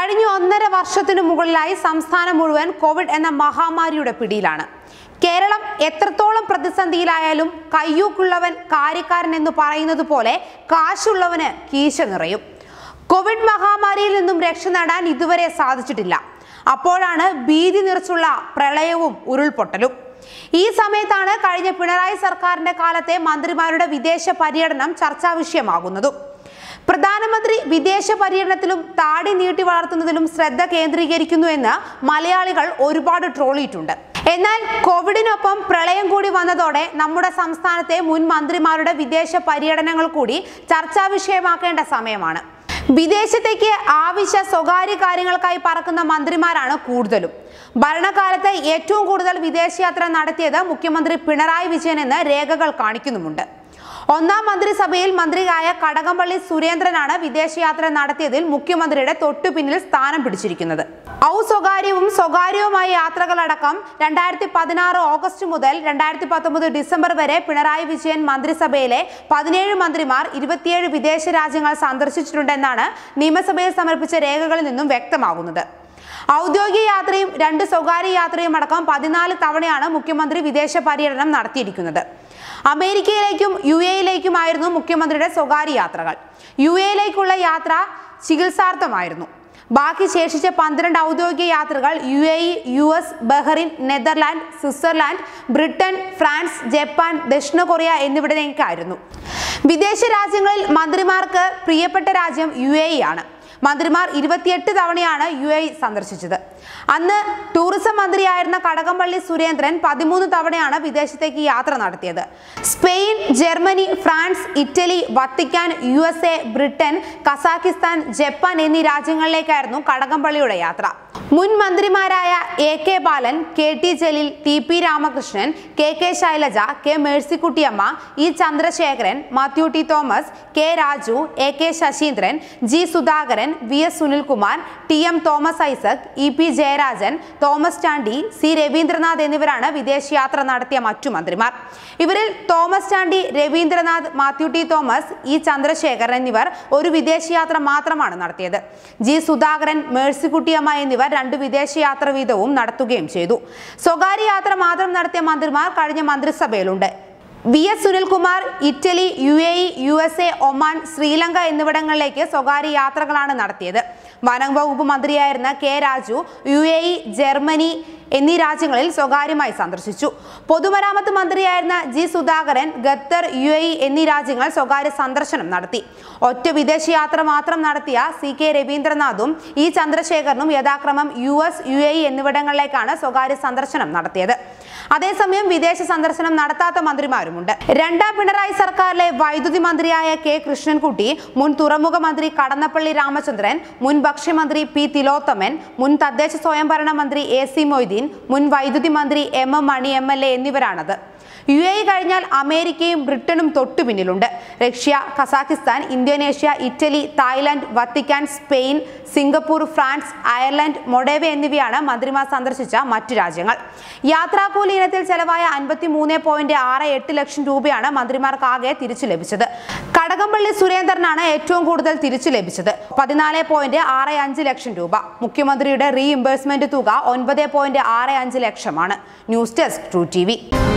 കഴിഞ്ഞ ഒന്നര വർഷത്തിനു മുകളിലായി സംസ്ഥാനം മുഴുവൻ കോവിഡ് എന്ന മഹാമാരിയുടെ പിടിയിലാണ് കേരളം എത്രത്തോളം പ്രതിസന്ധിയിലായാലും കയ്യൂക്കുള്ളവൻ കാര്യക്കാരൻ എന്ന് പറയുന്നത് പോലെ കാശുള്ളവന് കീശ നിറയും കോവിഡ് മഹാമാരിയിൽ നിന്നും രക്ഷ നേടാൻ ഇതുവരെ സാധിച്ചിട്ടില്ല അപ്പോഴാണ് ഭീതി നിറച്ചുള്ള പ്രളയവും ഉരുൾപൊട്ടലും ഈ സമയത്താണ് കഴിഞ്ഞ പിണറായി സർക്കാരിന്റെ കാലത്തെ മന്ത്രിമാരുടെ വിദേശ പര്യടനം ചർച്ചാ വിഷയമാകുന്നതും പ്രധാനമന്ത്രി വിദേശ പര്യടനത്തിലും താടി നീട്ടി വളർത്തുന്നതിലും ശ്രദ്ധ കേന്ദ്രീകരിക്കുന്നു എന്ന് മലയാളികൾ ഒരുപാട് ട്രോളിയിട്ടുണ്ട് എന്നാൽ കോവിഡിനൊപ്പം പ്രളയം കൂടി വന്നതോടെ നമ്മുടെ സംസ്ഥാനത്തെ മുൻ മന്ത്രിമാരുടെ വിദേശ പര്യടനങ്ങൾ കൂടി ചർച്ചാ വിഷയമാക്കേണ്ട സമയമാണ് വിദേശത്തേക്ക് ആവശ്യ സ്വകാര്യ കാര്യങ്ങൾക്കായി പറക്കുന്ന മന്ത്രിമാരാണ് കൂടുതലും ഭരണകാലത്ത് ഏറ്റവും കൂടുതൽ വിദേശയാത്ര നടത്തിയത് മുഖ്യമന്ത്രി പിണറായി വിജയൻ എന്ന് രേഖകൾ കാണിക്കുന്നുമുണ്ട് ഒന്നാം മന്ത്രിസഭയിൽ മന്ത്രിയായ കടകംപള്ളി സുരേന്ദ്രനാണ് വിദേശയാത്ര നടത്തിയതിൽ മുഖ്യമന്ത്രിയുടെ തൊട്ടു പിന്നിൽ സ്ഥാനം പിടിച്ചിരിക്കുന്നത് ഔ സ്വകാര്യവും സ്വകാര്യവുമായ യാത്രകളടക്കം രണ്ടായിരത്തി പതിനാറ് ഓഗസ്റ്റ് മുതൽ രണ്ടായിരത്തി പത്തൊമ്പത് ഡിസംബർ വരെ പിണറായി വിജയൻ മന്ത്രിസഭയിലെ പതിനേഴ് മന്ത്രിമാർ ഇരുപത്തിയേഴ് വിദേശ രാജ്യങ്ങൾ സന്ദർശിച്ചിട്ടുണ്ടെന്നാണ് നിയമസഭയിൽ സമർപ്പിച്ച രേഖകളിൽ നിന്നും വ്യക്തമാകുന്നത് ഔദ്യോഗിക യാത്രയും രണ്ട് സ്വകാര്യ യാത്രയും അടക്കം പതിനാല് തവണയാണ് മുഖ്യമന്ത്രി വിദേശ പര്യടനം നടത്തിയിരിക്കുന്നത് അമേരിക്കയിലേക്കും യു എയിലേക്കുമായിരുന്നു മുഖ്യമന്ത്രിയുടെ സ്വകാര്യ യാത്രകൾ യു എയിലേക്കുള്ള യാത്ര ചികിത്സാർത്ഥമായിരുന്നു ബാക്കി ശേഷിച്ച പന്ത്രണ്ട് ഔദ്യോഗിക യാത്രകൾ U A E U S Bahrain Netherland Switzerland Britain France Japan ദക്ഷിണ കൊറിയ എന്നിവിടേക്കായിരുന്നു വിദേശ രാജ്യങ്ങളിൽ മന്ത്രിമാർക്ക് പ്രിയപ്പെട്ട രാജ്യം യു എ ഇ ആണ് മന്ത്രിമാർ ഇരുപത്തിയെട്ട് തവണയാണ് യു എ സന്ദർശിച്ചത് അന്ന് ടൂറിസം മന്ത്രിയായിരുന്ന കടകംപള്ളി സുരേന്ദ്രൻ പതിമൂന്ന് തവണയാണ് വിദേശത്തേക്ക് യാത്ര നടത്തിയത് Spain Germany France Italy Vatican U S A Britain Kazakhstan Japan എന്നീ രാജ്യങ്ങളിലേക്കായിരുന്നു കടകംപള്ളിയുടെ യാത്ര മുൻ മന്ത്രിമാരായ A K Balan K T Jaleel T P Ramakrishnan K K Shailaja K Mercykuttyamma E Chandrasekharan Mathew T Thomas K Raju A K Saseendran G Sudhakaran V S Sunilkumar T M Thomas Isaac E P Jayarajan Thomas Chandy C Raveendranath എന്നിവരാണ് വിദേശയാത്ര നടത്തിയ മറ്റു മന്ത്രിമാർ ഇവരിൽ തോമസ് ചാണ്ടി രവീന്ദ്രനാഥ് മാത്യു ടി തോമസ് ഇ ചന്ദ്രശേഖരൻ എന്നിവർ ഒരു വിദേശയാത്ര മാത്രമാണ് നടത്തിയത് ജി സുധാകരൻ മേഴ്സിക്കുട്ടിയമ്മ എന്നിവർ രണ്ട് വിദേശയാത്ര വീതവും നടത്തുകയും ചെയ്തു സ്വകാര്യ യാത്ര മാത്രം നടത്തിയ മന്ത്രിമാർ കഴിഞ്ഞ മന്ത്രിസഭയിലുണ്ട് V S Sunilkumar Italy U A E U S A Oman Sri Lanka എന്നിവിടങ്ങളിലേക്ക് സ്വകാര്യ യാത്രകളാണ് നടത്തിയത് വനം വകുപ്പ് മന്ത്രിയായിരുന്ന K Raju U A E Germany എന്നീ രാജ്യങ്ങളിൽ സ്വകാര്യമായി സന്ദർശിച്ചു പൊതുമരാമത്ത് മന്ത്രിയായിരുന്ന G Sudhakaran Qatar U A E എന്നീ രാജ്യങ്ങൾ സ്വകാര്യ സന്ദർശനം നടത്തി ഒറ്റ വിദേശയാത്ര മാത്രം നടത്തിയ സി കെ രവീന്ദ്രനാഥും ഇ ചന്ദ്രശേഖരനും യഥാക്രമം U S U A E എന്നിവിടങ്ങളിലേക്കാണ് സ്വകാര്യ സന്ദർശനം നടത്തിയത് അതേസമയം വിദേശ സന്ദർശനം നടത്താത്ത മന്ത്രിമാരുമുണ്ട് രണ്ടാം പിണറായി സർക്കാരിലെ വൈദ്യുതി മന്ത്രിയായ കെ കൃഷ്ണൻകുട്ടി മുൻ തുറമുഖ മന്ത്രി കടന്നപ്പള്ളി രാമചന്ദ്രൻ മുൻ ഭക്ഷ്യമന്ത്രി പി തിലോത്തമൻ മുൻ തദ്ദേശ സ്വയംഭരണ മന്ത്രി എ സി മൊയ്തീൻ മുൻ വൈദ്യുതി മന്ത്രി M M Mani M L A എന്നിവരാണത് യു എ കഴിഞ്ഞാൽ അമേരിക്കയും ബ്രിട്ടനും തൊട്ടു പിന്നിലുണ്ട് Russia Kazakhstan Indonesia Italy Thailand Vatican Spain Singapore France Ireland Moldova എന്നിവയാണ് മന്ത്രിമാർ സന്ദർശിച്ച മറ്റു രാജ്യങ്ങൾ യാത്രാക്കൂലി ഇനത്തിൽ ചെലവായ അൻപത്തി മൂന്ന് പോയിന്റ് ആറ് എട്ട് ലക്ഷം രൂപയാണ് മന്ത്രിമാർക്കാകെ തിരിച്ചു ലഭിച്ചത് കടകംപള്ളി സുരേന്ദ്രനാണ് ഏറ്റവും കൂടുതൽ തിരിച്ചു ലഭിച്ചത് പതിനാല് പോയിന്റ് ആറ് അഞ്ച് ലക്ഷം രൂപ മുഖ്യമന്ത്രിയുടെ റീഇംബേഴ്സ്മെന്റ് തുക ഒൻപത് പോയിന്റ് ആറ് അഞ്ച് ലക്ഷമാണ് news desk true T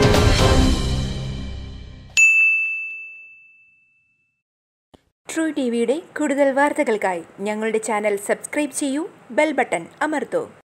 true T വിയുടെ കൂടുതൽ വാർത്തകൾക്കായി ഞങ്ങളുടെ ചാനൽ സബ്സ്ക്രൈബ് ചെയ്യൂ ബെൽ ബട്ടൺ അമർത്തൂ